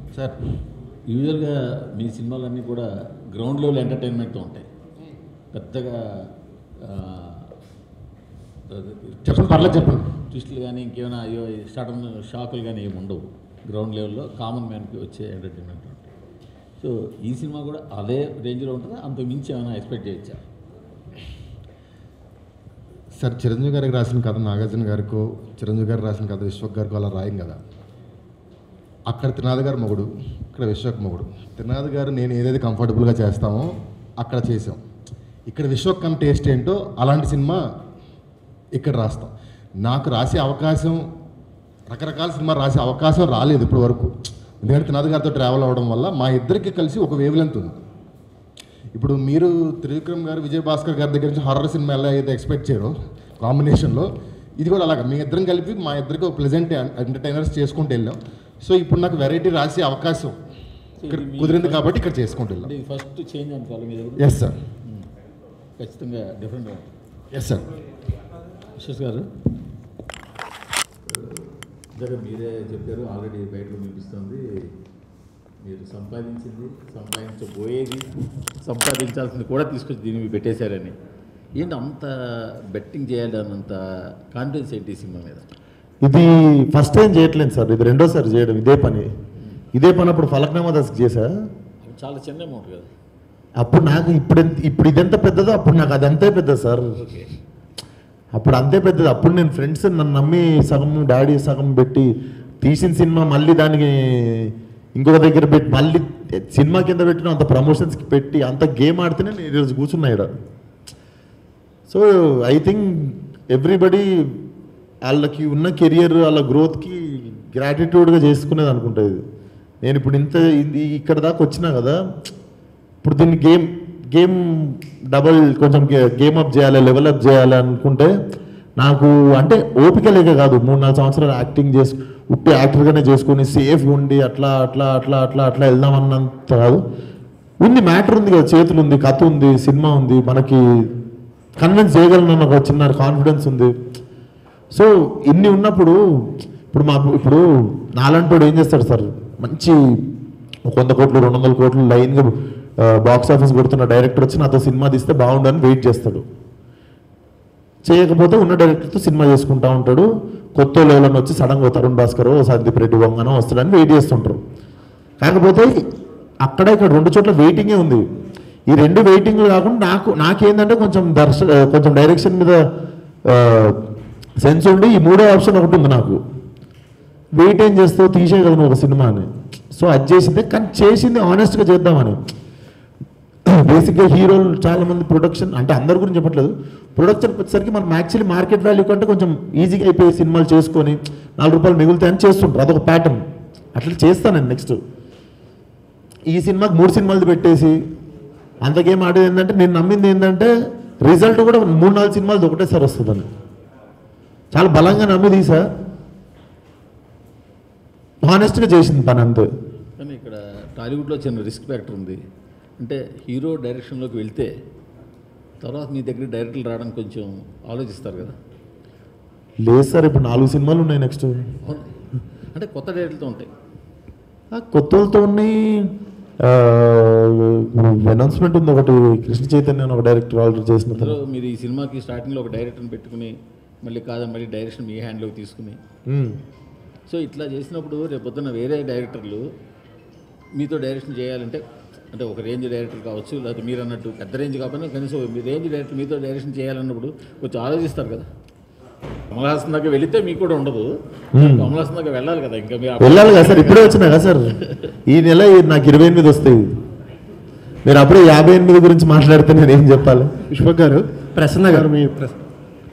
Sir యూజువల్గా మీ సినిమాలన్నీ కూడా గ్రౌండ్ లెవెల్ ఎంటర్టైన్మెంట్తో ఉంటాయి పెద్దగా ఆ, చెప్పండి పర్లేదు చెప్పండి ట్విస్టులు కానీ ఇంకేమైనా అయ్యో సడన్ షాకులు కానీ ఏమి ఉండవు గ్రౌండ్ లెవెల్లో కామన్ మ్యాన్కి వచ్చే ఎంటర్టైన్మెంట్ ఉంటాయి సో ఈ సినిమా కూడా అదే రేంజ్లో ఉంటుందా అంత మించి ఏమైనా ఎక్స్పెక్ట్ చేయొచ్చా సార్ చిరంజీవి గారికి రాసిన కథ నాగార్జున గారికో చిరంజీవి గారు రాసిన కథ విశ్వక్ గారికో అలా రాయం కదా అక్కడ త్రినాథ్ గారు మొగుడు ఇక్కడ విశ్వక్ మొగుడు త్రినాథ్ గారు నేను ఏదైతే కంఫర్టబుల్గా చేస్తామో అక్కడ చేసాం ఇక్కడ విశ్వక్ కన్న టేస్ట్ ఏంటో అలాంటి సినిమా ఇక్కడ రాస్తాం నాకు రాసే అవకాశం రకరకాల సినిమా రాసే అవకాశం రాలేదు ఇప్పటి వరకు ఎందుకంటే త్రినాథ్ గారితో ట్రావెల్ అవ్వడం వల్ల మా ఇద్దరికి కలిసి ఒక వేవ్ లెంత్ ఉంది ఇప్పుడు మీరు త్రివిక్రమ్ గారు విజయ్ భాస్కర్ గారి దగ్గర నుంచి హారర్ సినిమా ఎలా అయితే ఎక్స్పెక్ట్ చేయరో కాంబినేషన్లో ఇది కూడా అలాగా మీ ఇద్దరం కలిపి మా ఇద్దరికి ఒక ప్లెజెంట్ ఎంటర్టైనర్స్ చేసుకుంటూ వెళ్ళాం సో ఇప్పుడు నాకు వెరైటీ రాసే అవకాశం ఇక్కడ కుదిరింది కాబట్టి ఇక్కడ చేసుకుంటూ వెళ్ళాం అంటే ఇది ఫస్ట్ చేంజ్ అనుకోవాలి మీ దగ్గర ఎస్ సార్ ఖచ్చితంగా డిఫరెంట్గా ఎస్ సార్ విశ్వస్ గారు ఇందాక మీరే చెప్పారు ఆల్రెడీ బయటకు వినిపిస్తుంది మీరు సంపాదించింది సంపాదించబోయేది సంపాదించాల్సింది కూడా తీసుకొచ్చి దీన్ని మీరు పెట్టేశారని ఏంటి అంత బెట్టింగ్ చేయాలన్నంత కాన్ఫిడెన్స్ ఏంటి ఈ సినిమా మీద ఇది ఫస్ట్ టైం చేయట్లేదు సార్ ఇది రెండోసారి చేయడం ఇదే పని ఇదే పని అప్పుడు ఫలక్నామా దశకు చేశా చాలా చిన్న అమౌంట్ కదా అప్పుడు నాకు ఇప్పుడు ఎంత- ఇప్పుడు ఇదెంత పెద్దదో అప్పుడు నాకు అది అంతే పెద్దది సార్ ఓకే అప్పుడు అంతే పెద్దది అప్పుడు నేను ఫ్రెండ్స్ నన్ను నమ్మి సగం డాడీ సగం పెట్టి తీసిన సినిమా మళ్ళీ దానికి ఇంకొక దగ్గర పెట్టి మళ్ళీ సినిమా కింద పెట్టిన అంత ప్రమోషన్స్కి పెట్టి అంత గేమ్ ఆడితేనే నేను ఈరోజు కూర్చున్నా ఇక్కడ సో ఐ థింక్ ఎవ్రీబడి వాళ్ళకి ఉన్న కెరియర్ వాళ్ళ గ్రోత్కి గ్రాటిట్యూడ్గా చేసుకునేది అనుకుంటా ఇది నేను ఇప్పుడు ఇంత ఇది ఇక్కడ దాకా వచ్చినా కదా ఇప్పుడు దీన్ని గేమ్ గేమ్ డబల్ కొంచెం గేమ్ అప్ చేయాలి లెవెల్ అప్ చేయాలి అనుకుంటే నాకు అంటే ఓపిక లేక కాదు మూడు నాలుగు సంవత్సరాలు యాక్టింగ్ చేసు ఉట్టి యాక్టర్గానే చేసుకొని సేఫ్గా ఉండి అట్లా అట్లా అట్లా అట్లా అట్లా వెళ్దామన్నంత కాదు ఉంది మ్యాటర్ ఉంది కదా చేతులు ఉంది కథ ఉంది సినిమా ఉంది మనకి కన్విన్స్ చేయగలను ఒక చిన్న కాన్ఫిడెన్స్ ఉంది సో ఇన్ని ఉన్నప్పుడు ఇప్పుడు మా ఇప్పుడు నాలంటి వాడు ఏం చేస్తాడు సార్ మంచి ఒక వంద కోట్లు రెండు వందల కోట్లు లైన్గా బాక్స్ ఆఫీస్ కొడుతున్న డైరెక్టర్ వచ్చి నాతో సినిమా తీస్తే బాగుండని వెయిట్ చేస్తాడు చేయకపోతే ఉన్న డైరెక్టర్తో సినిమా చేసుకుంటా ఉంటాడు కొత్త లెవెల్ వచ్చి సడన్గా తరుణ్ భాస్కర్ సందీప్ రెడ్డి వంగనో వస్తాడని వెయిట్ చేస్తుంటారు కాకపోతే అక్కడ ఇక్కడ రెండు చోట్ల వెయిటింగే ఉంది ఈ రెండు వెయిటింగ్లు కాకుండా నాకు నాకేందంటే కొంచెం దర్శ కొంచెం డైరెక్షన్ మీద సెన్స్ ఉండి ఈ మూడో ఆప్షన్ ఒకటి ఉంది నాకు వెయిట్ ఏం చేస్తావు తీసేయగలను ఒక సినిమాని సో అది చేసిందే కానీ చేసింది ఆనెస్ట్గా చేద్దామని బేసిక్గా హీరోలు చాలా మంది ప్రొడక్షన్ అంటే అందరి గురించి చెప్పట్లేదు ప్రొడక్షన్ వచ్చేసరికి మనం యాక్చువల్లీ మార్కెట్ వాల్యూ కంటే కొంచెం ఈజీగా అయిపోయే సినిమాలు చేసుకొని నాలుగు రూపాయలు మిగులుతాయని చేస్తుంటారు అదొక ప్యాటర్న్ అట్లా చేస్తాను నేను నెక్స్ట్ ఈ సినిమాకి మూడు సినిమాలు పెట్టేసి అంతకేం ఆడేది ఏంటంటే నేను నమ్మింది ఏంటంటే రిజల్ట్ కూడా మూడు నాలుగు సినిమాలు ఒకటేసారి వస్తుందని చాలా బలంగా నమ్మి తీసా హానెస్ట్గా చేసింది పని అంతే కానీ ఇక్కడ టాలీవుడ్లో చిన్న రిస్క్ ఫ్యాక్టర్ ఉంది అంటే హీరో డైరెక్షన్లోకి వెళ్తే తర్వాత మీ దగ్గర డైరెక్టర్లు రావడం కొంచెం ఆలోచిస్తారు కదా లేదు సార్ ఇప్పుడు నాలుగు సినిమాలు ఉన్నాయి నెక్స్ట్ అవును. అంటే కొత్త డైరెక్టర్లతో ఉంటాయి కొత్తలతో ఉన్నాయి అనౌన్స్మెంట్ ఉంది ఒకటి కృష్ణ చైతన్య అని ఒక డైరెక్టర్ ఆల్రెడీ చేసిన అందులో మీరు ఈ సినిమాకి స్టార్టింగ్లో ఒక డైరెక్టర్ని పెట్టుకుని మళ్ళీ కాదని మళ్ళీ డైరెక్షన్ మీ హ్యాండ్లోకి తీసుకుని ఉమ్. సో ఇట్లా చేసినప్పుడు రేపు పొద్దున్న వేరే డైరెక్టర్లు మీతో డైరెక్షన్ చేయాలంటే అంటే ఒక రేంజ్ డైరెక్టర్ కావచ్చు లేకపోతే మీరు అన్నట్టు పెద్ద రేంజ్ కాకపోయినా కనీసం మీ రేంజ్ డైరెక్టర్ మీతో డైరెక్షన్ చేయాలన్నప్పుడు కొంచెం ఆలోచిస్తారు కదా కమల్ హాసన్ దాకా వెళితే మీకు కూడా ఉండదు కమల్ హాసన్ దాకా వెళ్ళాలి కదా ఇంకా మీరు వెళ్ళాలి కదా సార్ ఇప్పుడే వచ్చినా కదా సార్ ఈ నెల ఈ- నాకు ఇరవై ఎనిమిది వస్తాయి మీరు అప్పుడే యాభై ఎనిమిది గురించి మాట్లాడితే నేను ఏం చెప్పాలి విశ్వక్ గారు ప్రసన్న గారు మీ ప్ర-